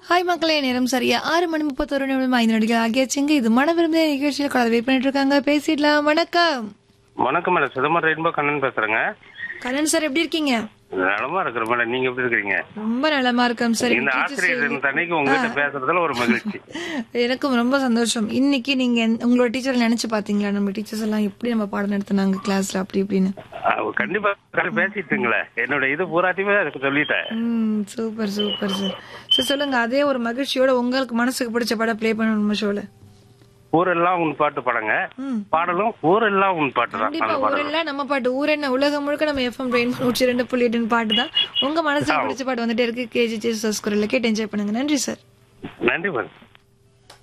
Hi மக்களே நேரம் சரியா ஆறு மணி முப்பத்தொரு நிமிடம் ஐந்து நொடிகள் ஆகியாச்சுங்க இது மன விரும்பிய நிகழ்ச்சியில் கலந்து வெயிட் பண்ணிட்டு இருக்காங்க பேசிடலாம் வணக்கம் வணக்கம் மேடம் சிதம்பரம் ரெயின்போ கண்ணன் பேசுறேங்க கண்ணன் சார் எப்படி இருக்கீங்க நலமா இருக்கிற மேடம் நீங்க எப்படி இருக்கிறீங்க ரொம்ப நலமா இருக்கோம் சார் இந்த ஆசிரியர் இருந்த அன்னைக்கு உங்ககிட்ட பேசுறதுல ஒரு மகிழ்ச்சி எனக்கும் ரொம்ப சந்தோஷம் இன்னைக்கு நீங்க எந்த- உங்களோட டீச்சர் நினைச்சு பாத்தீங்களா நம்ம டீச்சர்ஸ் எல்லாம் எப்படி நம்ம பாடம் நடத்துனாங்க கிளாஸ்ல அப்படி இப்படின்னு அவ கண்டிப்பா உட்கார்ந்து பேசிட்டுங்களே என்னோட இது பூராத்தையுமே அதுக்கு சொல்லிட்டேன் ம் சூப்பர் சூப்பர் சார் சார் சொல்லுங்க அதே ஒரு மகிழ்ச்சியோட உங்களுக்கு மனசுக்கு பிடிச்ச படம் ப்ளே பண்ணணும் நம்ம ஷோல ஊரெல்லாம் உன் பாட்டு படங்க ம். பாடலும் ஊரெல்லாம் உன் பாட்டு தான் கண்டிப்பா அந்த பாடல் ஊரெல்லாம் நம்ம பாட்டு ஊர் என்ன உலகம் முழுக்க நம்ம எஃப்எம் ரெயின் நூற்றி ரெண்டு புள்ளி எட்டுன்னு பாட்டு தான் உங்க மனசுக்கு பிடிச்ச பாட்டு வந்துட்டே இருக்கு கேஜி ஜேசஸ் குரல்ல கேட்டு என்ஜாய் பண்ணுங்க நன்றி சார் நன்றி மேடம்